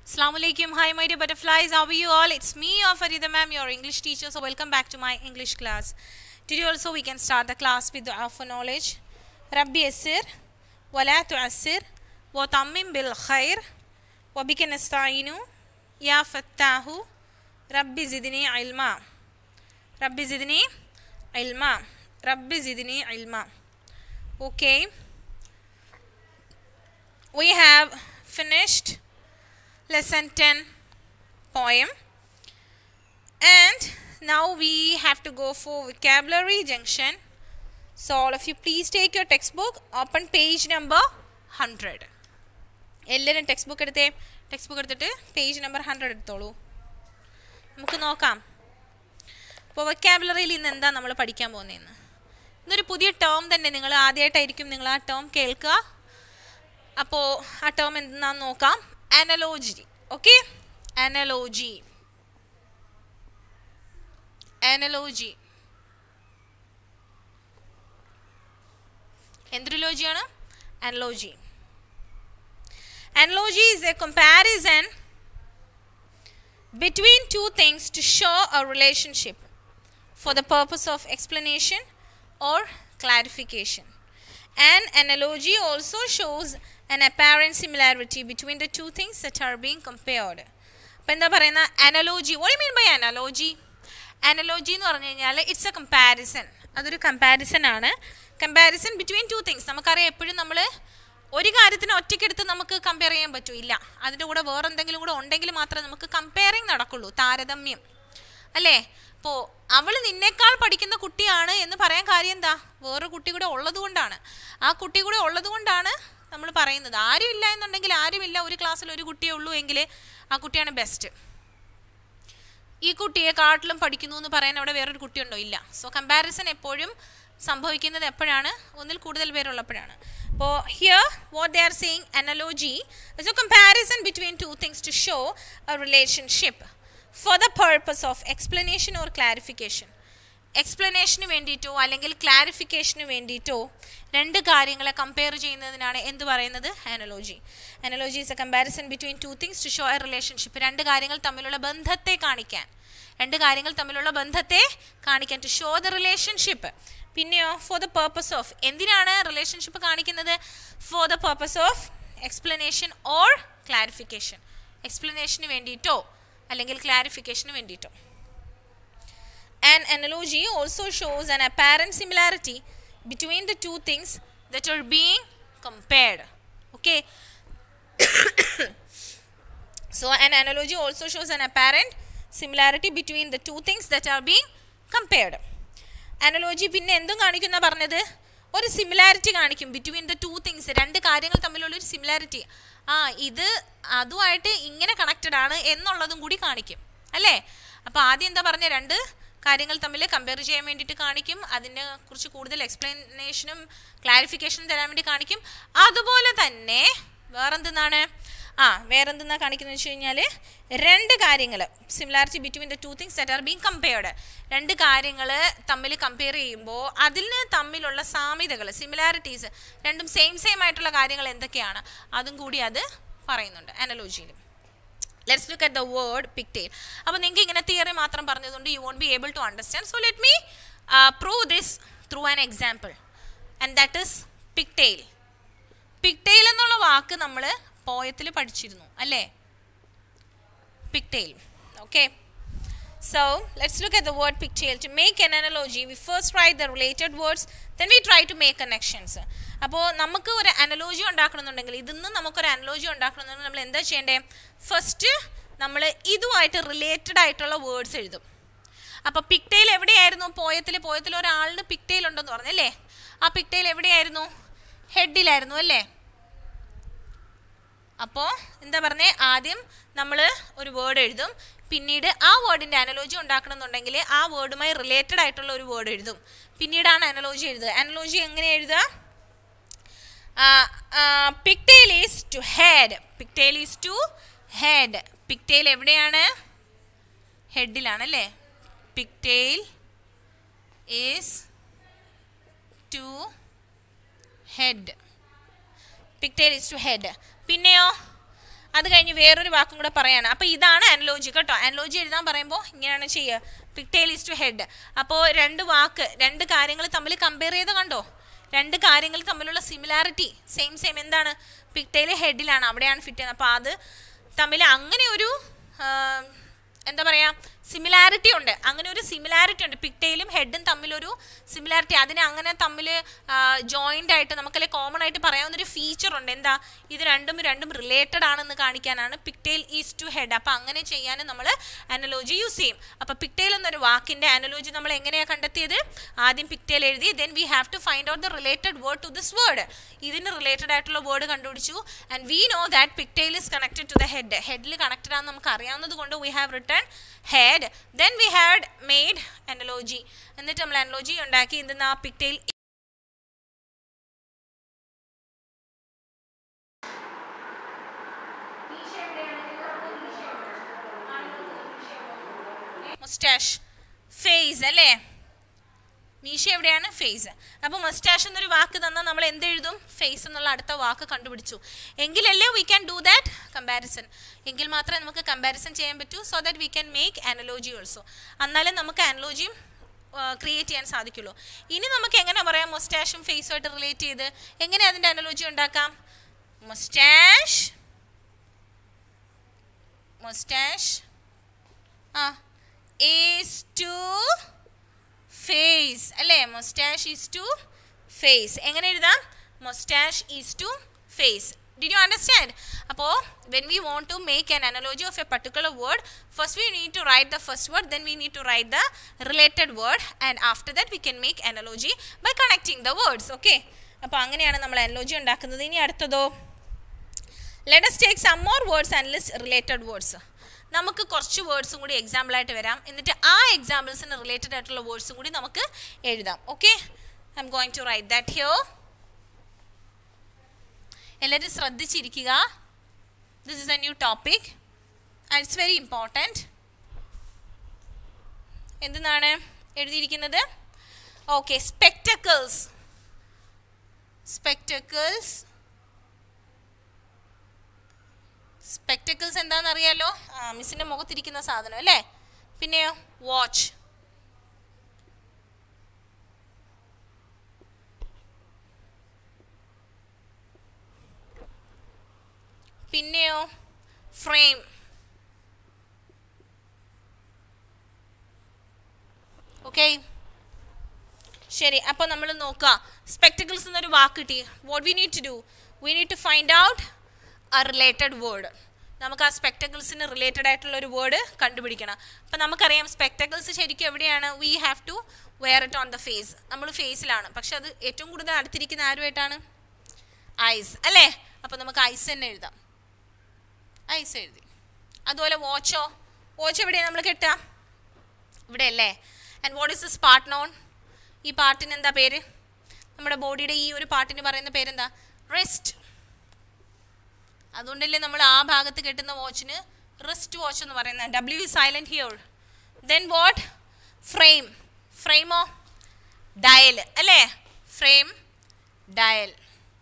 Assalamualaikum. Hi, my dear butterflies. How are you all? It's me, your Farida ma'am, your English teacher. So, welcome back to my English class. Today, also, we can start the class with dua for knowledge. Rabbi Yasir, ولا تعسر وطمم بالخير وبك نستعين يا فتاه ربي زدني علما ربي زدني علما ربي زدني علما okay we have finished lesson 10 poem and now we have to go for vocabulary junction so all of you please take your textbook open page number 100 എല്ലാവരും textbook എടുത്തേ textbook എടുത്തിട്ട് page number hundred എടുത്തോളൂ നമുക്ക് നോക്കാം അപ്പോൾ വൊക്കാബുലറിയിൽ ഇന്ന് എന്താ നമ്മൾ പഠിക്കാൻ പോകുന്നതെന്ന് ഇന്നൊരു പുതിയ ടേം തന്നെ നിങ്ങൾ ആദ്യമായിട്ടായിരിക്കും നിങ്ങൾ ആ ടേം കേൾക്കുക അപ്പോൾ ആ ടേം എന്താണെന്ന് നോക്കാം അനലോജി ഓക്കെ അനലോജി അനലോജി എന്തൊരു ലോജിയാണ് analogy Analogy is a comparison between two things to show a relationship for the purpose of explanation or clarification. An analogy also shows an apparent similarity between the two things that are being compared. അപ്പം എന്താ പറയുന്ന analogy what mean by analogy analogy എന്ന് പറഞ്ഞു കഴിഞ്ഞാൽ it's a comparison അതൊരു comparison ആണ് comparison between two things നമുക്കറിയാം എപ്പോഴും നമ്മൾ ഒരു കാര്യത്തിന് ഒറ്റയ്ക്കെടുത്ത് നമുക്ക് കമ്പയർ ചെയ്യാൻ പറ്റൂല അതിൻ്റെ കൂടെ വേറെ എന്തെങ്കിലും കൂടെ ഉണ്ടെങ്കിൽ മാത്രമേ നമുക്ക് കമ്പയറിങ് നടക്കുള്ളൂ താരതമ്യം അല്ലേ ഇപ്പോൾ അവൾ നിന്നേക്കാൾ പഠിക്കുന്ന കുട്ടിയാണ് എന്ന് പറയാൻ കാര്യം എന്താ വേറെ കുട്ടി കൂടെ ഉള്ളത് കൊണ്ടാണ് ആ കുട്ടി കൂടെ ഉള്ളത് കൊണ്ടാണ് നമ്മൾ പറയുന്നത് ആരും ഇല്ല എന്നുണ്ടെങ്കിൽ ആരുമില്ല ഒരു ക്ലാസ്സിൽ ഒരു കുട്ടിയേ ഉള്ളൂ എങ്കിൽ ആ കുട്ടിയാണ് ബെസ്റ്റ് ഈ കുട്ടിയെ കാട്ടിലും പഠിക്കുന്നു എന്ന് പറയാൻ അവിടെ വേറൊരു കുട്ടിയുണ്ടോ ഇല്ല സോ കമ്പാരിസൺ എപ്പോഴും സംഭവിക്കുന്നത് എപ്പോഴാണ് ഒന്നിൽ കൂടുതൽ പേരുള്ളപ്പോഴാണ് അപ്പോൾ here what they are saying analogy is a comparison between two things to show a relationship for the purpose of explanation or clarification എക്സ്പ്ലനേഷന് വേണ്ടിയിട്ടോ അല്ലെങ്കിൽ ക്ലാരിഫിക്കേഷന് വേണ്ടിയിട്ടോ രണ്ട് കാര്യങ്ങളെ കമ്പയർ ചെയ്യുന്നതിനാണ് എന്ത് പറയുന്നത് analogy analogy is a comparison between two things to show a relationship രണ്ട് കാര്യങ്ങൾ തമ്മിലുള്ള ബന്ധത്തെ കാണിക്കാൻ രണ്ട് കാര്യങ്ങൾ തമ്മിലുള്ള ബന്ധത്തെ കാണിക്കാൻ ടു ഷോ ദ റിലേഷൻഷിപ്പ് പിന്നെയോ ഫോർ ദ പേർപ്പസ് ഓഫ് എന്തിനാണ് റിലേഷൻഷിപ്പ് കാണിക്കുന്നത് for the purpose of explanation or clarification എക്സ്പ്ലനേഷന് വേണ്ടിയിട്ടോ അല്ലെങ്കിൽ ക്ലാരിഫിക്കേഷന് വേണ്ടിയിട്ടോ An analogy also shows an apparent similarity between the two things that are being compared. Okay. so, an analogy also shows an apparent similarity between the two things that are being compared. Analogy പിന്നെ എന്തും കാണിക്കുന്ന പറഞ്ഞത് ഒരു similarity കാണിക്കും between the two things രണ്ട് കാര്യങ്ങൾ തമ്മിലുള്ള ഒരു സിമിലാരിറ്റി ആ ഇത് അതുമായിട്ട് ഇങ്ങനെ കണക്റ്റഡ് ആണ് എന്നുള്ളതും കൂടി കാണിക്കും അല്ലേ അപ്പോൾ ആദ്യം എന്താ പറഞ്ഞ രണ്ട് കാര്യങ്ങൾ തമ്മിൽ കമ്പയർ ചെയ്യാൻ വേണ്ടിയിട്ട് കാണിക്കും അതിനെ കുറിച്ച് കൂടുതൽ എക്സ്പ്ലനേഷനും ക്ലാരിഫിക്കേഷനും തരാൻ വേണ്ടി കാണിക്കും അതുപോലെ തന്നെ വേറെന്തെന്നാണ് ആ വേറെന്തെന്നാ കാണിക്കുന്നത് വെച്ച് കഴിഞ്ഞാൽ രണ്ട് കാര്യങ്ങൾ similarity between the two things that are being compared രണ്ട് കാര്യങ്ങൾ തമ്മിൽ കമ്പയർ ചെയ്യുമ്പോൾ അതിന് തമ്മിലുള്ള സാമ്യതകൾ സിമിലാരിറ്റീസ് രണ്ടും സെയിം സെയിം ആയിട്ടുള്ള കാര്യങ്ങൾ എന്തൊക്കെയാണ് അതും കൂടി അത് പറയുന്നുണ്ട് അനലോജിയിൽ let's look at the word pigtail അപ്പോൾ നിങ്ങൾക്ക് ഇങ്ങനെ തിയറി മാത്രം പറഞ്ഞതുകൊണ്ട് you won't be able to understand so let me prove this through an example and that is pigtail pigtail എന്നുള്ള വാക്ക് നമ്മൾ പോയത്തിൽ പഠിച്ചിരുന്നു അല്ലേ pigtail okay So let's look at the word pigtail. To make an analogy, we first write the related words, then we try to make connections. അപ്പോൾ നമുക്ക് ഒരു analogy ഉണ്ടാക്കണമെന്നുണ്ടെങ്കിൽ ഇതിന്ന് നമുക്കൊരു അനലോജി ഉണ്ടാക്കണമെന്നുണ്ടെങ്കിൽ നമ്മൾ എന്താ ചെയ്യേണ്ടേ ഫസ്റ്റ് നമ്മൾ ഇതുമായിട്ട് റിലേറ്റഡ് ആയിട്ടുള്ള വേർഡ്സ് എഴുതും അപ്പോൾ പിക്ടെയിൽ എവിടെയായിരുന്നു പോയത്തിൽ പോയത്തിൽ ഒരാളിന് പിക്ടെയിൽ ഉണ്ടെന്ന് പറഞ്ഞല്ലേ ആ പിക്ടെയിൽ എവിടെയായിരുന്നു ഹെഡിലായിരുന്നു അല്ലേ അപ്പോൾ എന്താ പറഞ്ഞേ ആദ്യം നമ്മൾ ഒരു വേർഡ് എഴുതും പിന്നീട് ആ വേർഡിൻ്റെ അനലോജി ഉണ്ടാക്കണമെന്നുണ്ടെങ്കിൽ ആ വേർഡുമായി റിലേറ്റഡ് ആയിട്ടുള്ള ഒരു വേർഡ് എഴുതും പിന്നീടാണ് അനലോജി എഴുതുക അനലോജി എങ്ങനെ എഴുതുക pigtail is to head pigtail is to head pigtail എവിടെയാണ് ഹെഡിലാണ് അല്ലേ pigtail is to head pigtail is to head പിന്നെയോ അത് കഴിഞ്ഞ് വേറൊരു വാക്കും കൂടെ പറയാണ് അപ്പോൾ ഇതാണ് അനലോജി കേട്ടോ അനലോജി എഴുതാൻ പറയുമ്പോൾ ഇങ്ങനെയാണ് ചെയ്യുക പിക്ടേൽ ഈസ് ടു ഹെഡ് അപ്പോൾ രണ്ട് വാക്ക് രണ്ട് കാര്യങ്ങൾ തമ്മിൽ കമ്പയർ ചെയ്ത് കണ്ടോ രണ്ട് കാര്യങ്ങൾ തമ്മിലുള്ള സിമിലാരിറ്റി സെയിം സെയിം എന്താണ് പിക്ടേൽ ഹെഡിലാണ് അവിടെയാണ് ഫിറ്റ് ചെയ്യുന്നത് അപ്പോൾ അത് തമ്മിൽ അങ്ങനെ ഒരു ആ, എന്താ പറയുക സിമിലാരിറ്റി ഉണ്ട് അങ്ങനെ ഒരു സിമിലാരിറ്റി ഉണ്ട് പിക്ടയിലും ഹെഡും തമ്മിലൊരു സിമിലാരിറ്റി അതിനെ അങ്ങനെ തമ്മിൽ ജോയിൻ്റ് ആയിട്ട് നമുക്കല്ലേ കോമൺ ആയിട്ട് പറയാവുന്ന ഒരു ഫീച്ചർ ഉണ്ട് എന്താ ഇത് രണ്ടും രണ്ടും റിലേറ്റഡ് ആണെന്ന് കാണിക്കാനാണ് പിക്ടെയിൽ ഈസ് ടു ഹെഡ് അപ്പോൾ അങ്ങനെ ചെയ്യാൻ നമ്മൾ അനലോജി യൂസ് ചെയ്യും അപ്പോൾ പിക്ടെയിൽ എന്നൊരു വാക്കിൻ്റെ അനലോജി നമ്മൾ എങ്ങനെയാണ് കണ്ടെത്തിയത് ആദ്യം പിക്ടെയിൽ എഴുതി then we have to find out the related word to this word ഇതിന് റിലേറ്റഡ് ആയിട്ടുള്ള വേർഡ് കണ്ടുപിടിച്ചു and we know that pigtail is connected to the head ഹെഡിൽ കണക്റ്റഡ് ആണെന്ന് നമുക്ക് അറിയാവുന്നത് കൊണ്ട് we have return head then we had made analogy എന്നിട്ട് നമ്മൾ അനലോജി ഉണ്ടാക്കി എന്തെന്ന് ആ പിക്ടെയിൽ മുസ്റ്റാഷ് ഫേസ് അല്ലേ മീശ എവിടെയാണ് ഫേസ് അപ്പോൾ മസ്റ്റാഷ് എന്നൊരു വാക്ക് തന്നാൽ നമ്മൾ എന്ത് എഴുതും ഫേസ് എന്നുള്ള അടുത്ത വാക്ക് കണ്ടുപിടിച്ചു എങ്കിലല്ലേ we can do that comparison എങ്കിൽ മാത്രമേ നമുക്ക് കമ്പാരിസൺ ചെയ്യാൻ പറ്റൂ so that we can make analogy also എന്നാലേ നമുക്ക് അനലോജിയും ക്രിയേറ്റ് ചെയ്യാൻ സാധിക്കുള്ളൂ ഇനി നമുക്ക് എങ്ങനെ പറയാം മൊസ്റ്റാഷും ഫേസുമായിട്ട് റിലേറ്റ് ചെയ്ത് എങ്ങനെ അതിൻ്റെ അനലോജി ഉണ്ടാക്കാം മൊസ്റ്റാഷ് മൊസ്റ്റാഷ് ആ ഈസ് ടു ഫേസ് അല്ലേ മൊസ്റ്റാഷ് ഈസ് ടു ഫേസ് എങ്ങനെ എഴുതാം moustache is to face did you understand അപ്പോൾ when we want to make an analogy of a particular word first we need to write the first word then we need to write the related word and after that we can make analogy by connecting the words okay അപ്പോൾ അങ്ങനെയാണ് നമ്മൾ analogy ഉണ്ടാക്കുന്നത് ഇനി അടുത്തതോ let us take some more words and list related words നമുക്ക് കുറച്ച് വേർഡ്സും കൂടി example ആയിട്ട് വരാം എന്നിട്ട് ആ എക്സാമ്പിൾസിന് റിലേറ്റഡ് ആയിട്ടുള്ള വേർഡ്സും കൂടി നമുക്ക് എഴുതാം okay I'm going to write that here എല്ലാവരും ശ്രദ്ധിച്ചിരിക്കുക this is a new topic and it's very important എന്തെന്നാണ് എഴുതിയിരിക്കുന്നത് ഓക്കെ സ്പെക്ടക്കിൾസ് സ്പെക്ടക്കിൾസ് സ്പെക്ടക്കിൾസ് എന്താണെന്ന് അറിയാലോ ആ മിസ്സിൻ്റെ മുഖത്തിരിക്കുന്ന സാധനം അല്ലേ പിന്നെയോ വാച്ച് പിന്നെയോ ഫ്രെയിം ഓക്കെ ശരി അപ്പോൾ നമ്മൾ നോക്കുക സ്പെക്ടക്കിൾസ് എന്നൊരു വാക്ക് കിട്ടി what we need to do we need to find out a related word നമുക്ക് ആ സ്പെക്ടക്കിൾസിന് റിലേറ്റഡ് ആയിട്ടുള്ള ഒരു വേർഡ് കണ്ടുപിടിക്കണം അപ്പം നമുക്കറിയാം സ്പെക്ടക്കിൾസ് ശരിക്കും എവിടെയാണ് we have to wear it on the face നമ്മൾ ഫേസിലാണ് പക്ഷെ അത് ഏറ്റവും കൂടുതൽ അടുത്തിരിക്കുന്ന ആരുമായിട്ടാണ് ഐസ് അല്ലേ അപ്പം നമുക്ക് ഐസ് തന്നെ എഴുതാം ഐസ് എഴുതി അതുപോലെ വാച്ചോ വാച്ച് എവിടെയാണ് നമ്മൾ കിട്ടുക ഇവിടെ അല്ലേ and what is this part നോൺ ഈ പാർട്ടിന് എന്താ പേര് നമ്മുടെ ബോഡിയുടെ ഈ ഒരു പാർട്ടിന് പറയുന്ന പേരെന്താ റെസ്റ്റ് അതുകൊണ്ടല്ലേ നമ്മൾ ആ ഭാഗത്ത് കെട്ടുന്ന വാച്ചിന് റിസ്റ്റ് വാച്ച് എന്ന് പറയുന്നത് W is silent here then what frame ഫ്രെയിമോ ഡയൽ അല്ലേ ഫ്രെയിം ഡയൽ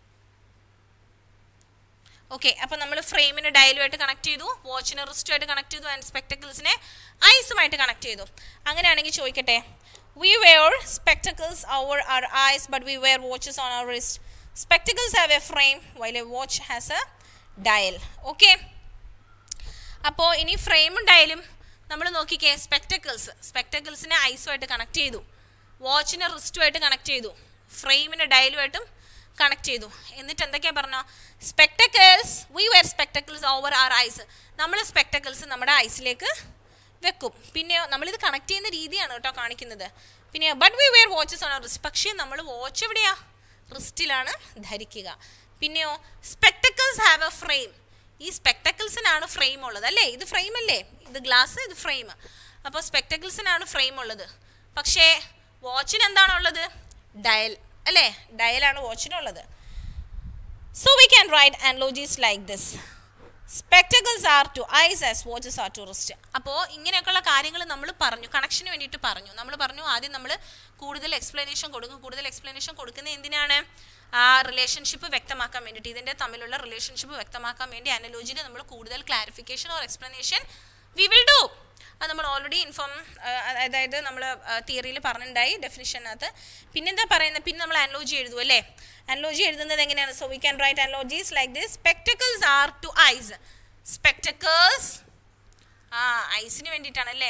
ഓക്കെ അപ്പോൾ നമ്മൾ ഫ്രെയിമിന് ഡയലുമായിട്ട് കണക്ട് ചെയ്തു വാച്ചിന് റിസ്റ്റുമായിട്ട് കണക്ട് ചെയ്തു ആൻഡ് സ്പെക്ടക്കിൾസിനെ ഐസുമായിട്ട് കണക്ട് ചെയ്തു അങ്ങനെയാണെങ്കിൽ ചോദിക്കട്ടെ we wear spectacles our our eyes but we wear watches on our wrist spectacles have a frame while a watch has a dial okay അപ്പോൾ ഇനി ഫ്രെയിമും ഡയലും നമ്മൾ നോക്കിക്കേ സ്പെക്ടക്കിൾസ് സ്പെക്ടക്കിൾസിനെ ഐസുമായിട്ട് കണക്ട് ചെയ്തു വാച്ചിനെ റിസ്റ്റുമായിട്ട് കണക്ട് ചെയ്തു ഫ്രെയിമിനെ ഡയലുമായിട്ടും കണക്ട് ചെയ്തു എന്നിട്ട് എന്തൊക്കെയാണ് പറഞ്ഞോ spectacles we wear spectacles over our eyes നമ്മൾ സ്പെക്ടക്കിൾസ് നമ്മുടെ ഐസിലേക്ക് വെക്കും പിന്നെ നമ്മളിത് കണക്ട് ചെയ്യുന്ന രീതിയാണ് കേട്ടോ കാണിക്കുന്നത് പിന്നെ but we wear watches on wrist പക്ഷേ നമ്മൾ വാച്ച് എവിടെയാ റിസ്റ്റിലാണ് ധരിക്കുക പിന്നെയോ സ്പെക്ടക്കിൾസ് ഹാവ് എ ഫ്രെയിം ഈ സ്പെക്ടക്കിൾസിനാണ് ഫ്രെയിം ഉള്ളത് അല്ലേ ഇത് ഫ്രെയിം അല്ലേ ഇത് ഗ്ലാസ് ഇത് ഫ്രെയിം അപ്പോൾ സ്പെക്ടക്കിൾസിനാണ് ഫ്രെയിം ഉള്ളത് പക്ഷേ വാച്ചിന് എന്താണുള്ളത് ഡയൽ അല്ലേ ഡയലാണ് വാച്ചിനുള്ളത് so we can write analogies like this spectacles are to eyes as watches are to wrist അപ്പോൾ ഇങ്ങനെയൊക്കെയുള്ള കാര്യങ്ങൾ നമ്മൾ പറഞ്ഞു കണക്ഷന് വേണ്ടിയിട്ട് പറഞ്ഞു നമ്മൾ പറഞ്ഞു ആദ്യം നമ്മൾ കൂടുതൽ എക്സ്പ്ലനേഷൻ കൊടുക്കും കൂടുതൽ എക്സ്പ്ലനേഷൻ കൊടുക്കുന്നത് എന്തിനാണ് ആ റിലേഷൻഷിപ്പ് വ്യക്തമാക്കാൻ വേണ്ടിയിട്ട് ഇതിൻ്റെ തമ്മിലുള്ള റിലേഷൻഷിപ്പ് വ്യക്തമാക്കാൻ വേണ്ടി അനലോജിയിൽ നമ്മൾ കൂടുതൽ clarification or explanation we will do അത് നമ്മൾ ഓൾറെഡി ഇൻഫോം അതായത് നമ്മൾ തിയറിയിൽ പറഞ്ഞിട്ടുണ്ടായി ഡെഫിനിഷനകത്ത് പിന്നെന്താ പറയുന്നത് പിന്നെ നമ്മൾ അനലോജി എഴുതും അല്ലേ അനലോജി എഴുതുന്നത് എങ്ങനെയാണ് so we can write analogies like this spectacles are to eyes spectacles ആ ഐസിന് വേണ്ടിയിട്ടാണ് അല്ലേ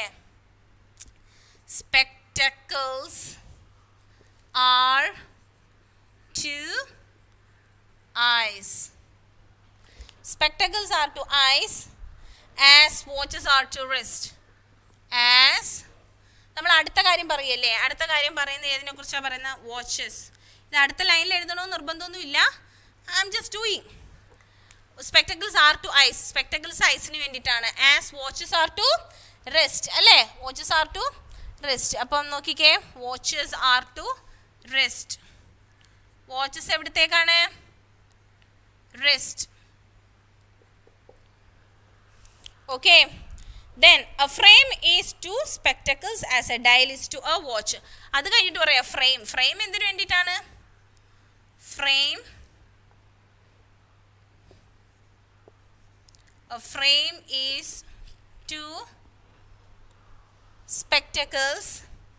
spectacles are to eyes spectacles are to eyes as watches are to wrist as നമ്മൾ അടുത്ത കാര്യം പറയല്ലേ അടുത്ത കാര്യം പറയുന്നത് ഏതിനെ കുറിച്ചാണ് പറയുന്നത് വാച്ചസ് ഇത് അടുത്ത ലൈനിൽ എഴുതണമെന്ന് നിർബന്ധമൊന്നുമില്ല I am just doing spectacles are to eyes spectacles ഐസിന് വേണ്ടിയിട്ടാണ് as watches are to wrist അല്ലേ വാച്ചസ് ആർ ടു റെസ്റ്റ് അപ്പം നോക്കിക്കേ watches are to wrist watches എവിടത്തേക്കാണ് wrist okay then a frame is to spectacles as a dial is to a watch അത് കഴിഞ്ഞിട്ട് പറയാം frame frame എന്തിനു വേണ്ടിയിട്ടാണ് frame a frame is to spectacles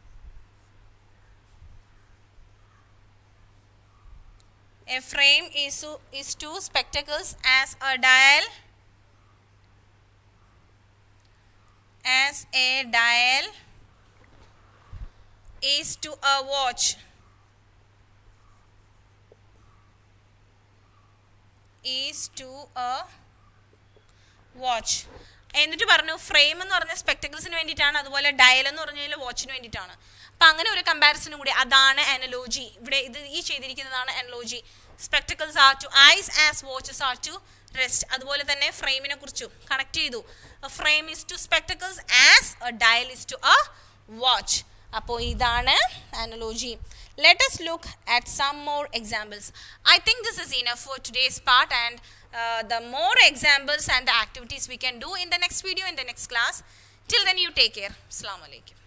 a frame is to, is to spectacles as a dial as a dial is to a watch is to a watch എന്നിട്ട് പറഞ്ഞു frame എന്ന് പറഞ്ഞ സ്പെക്ടക്കിൾസിന് വേണ്ടിയിട്ടാണ് അതുപോലെ ഡയൽ എന്ന് പറഞ്ഞാൽ വാച്ചിന് വേണ്ടിയിട്ടാണ് അപ്പം അങ്ങനെ ഒരു കമ്പാരിസണും കൂടി അതാണ് അനലോജി ഇവിടെ ഇത് ഈ ചെയ്തിരിക്കുന്നതാണ് analogy spectacles are to eyes as watches are to wrist അതുപോലെ തന്നെ ഫ്രെയിമിനെ കുറിച്ചും കണക്ട് ചെയ്തു frame is to spectacles as a dial is to a watch അപ്പോൾ ഇതാണ് analogy let us look at some more examples i think this is enough for today's part and uh, the more examples and the activities we can do in the next video in the next class till then you take care assalamu alaikum